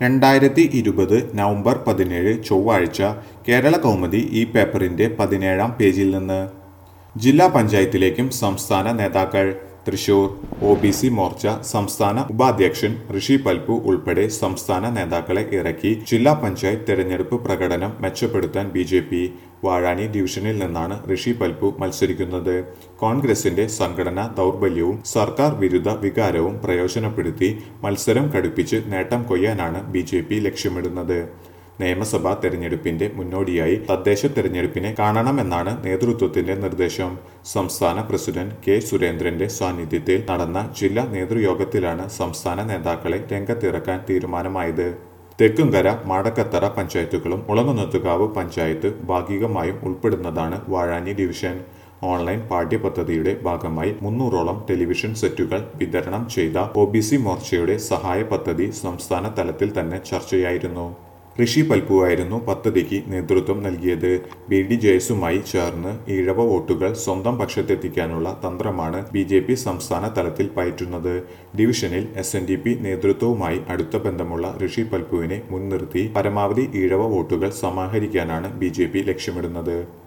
രണ്ടായിരത്തി ഇരുപത് നവംബർ പതിനേഴ് ചൊവ്വാഴ്ച കേരള കൗമുദി ഈ പേപ്പറിന്റെ പതിനേഴാം പേജിൽ നിന്ന് ജില്ലാ പഞ്ചായത്തിലേക്കും സംസ്ഥാന നേതാക്കൾ Thrissur O B C Morcha സംസ്ഥാന ഉപാധ്യക്ഷൻ ഋഷി പൽപു ഉൾപ്പെടെ സംസ്ഥാന നേതാക്കളെ ഇറക്കി ജില്ലാ പഞ്ചായത്ത് തെരഞ്ഞെടുപ്പ് പ്രകടനം മെച്ചപ്പെടുത്താൻ ബി ജെ പി വാഴാനി ഡിവിഷനിൽ നിന്നാണ് ഋഷി പൽപു മത്സരിക്കുന്നത് കോൺഗ്രസിന്റെ സംഘടനാ ദൗർബല്യവും സർക്കാർ വിരുദ്ധ വികാരവും പ്രയോജനപ്പെടുത്തി മത്സരം കടുപ്പിച്ച് നേട്ടം കൊയ്യാനാണ് ബി ജെ പി ലക്ഷ്യമിടുന്നത് നിയമസഭാ തെരഞ്ഞെടുപ്പിന്റെ മുന്നോടിയായി തദ്ദേശ തെരഞ്ഞെടുപ്പിനെ കാണണമെന്നാണ് നേതൃത്വത്തിന്റെ നിർദ്ദേശം സംസ്ഥാന പ്രസിഡന്റ് കെ സുരേന്ദ്രന്റെ സാന്നിധ്യത്തിൽ നടന്ന ജില്ലാ നേതൃയോഗത്തിലാണ് സംസ്ഥാന നേതാക്കളെ രംഗത്തിറക്കാൻ തീരുമാനമായത് തെക്കുംകര മാടക്കത്തറ പഞ്ചായത്തുകളും ഉളങ്ങുന്നത്തുകാവ് പഞ്ചായത്ത് ഭാഗികമായും ഉൾപ്പെടുന്നതാണ് വാഴാനി ഡിവിഷൻ ഓൺലൈൻ പാഠ്യപദ്ധതിയുടെ ഭാഗമായി മുന്നൂറോളം ടെലിവിഷൻ സെറ്റുകൾ വിതരണം ചെയ്ത ഒ ബി സി മോർച്ചയുടെ സഹായ പദ്ധതി സംസ്ഥാന തലത്തിൽ തന്നെ ചർച്ചയായിരുന്നു ഋഷി പൽപുവായിരുന്നു പദ്ധതിക്ക് നേതൃത്വം നൽകിയത് ബി ഡി ജയസുമായി ചേർന്ന് ഈഴവ വോട്ടുകൾ സ്വന്തം പക്ഷത്തെത്തിക്കാനുള്ള തന്ത്രമാണ് ബി ജെ പി സംസ്ഥാന തലത്തിൽ പയറ്റുന്നത് ഡിവിഷനിൽ എസ് എൻ ഡി പി നേതൃത്വവുമായി അടുത്ത ബന്ധമുള്ള ഋഷി പൽപുവിനെ മുൻനിർത്തി പരമാവധി ഈഴവ വോട്ടുകൾ സമാഹരിക്കാനാണ് ബി ജെ പി ലക്ഷ്യമിടുന്നത്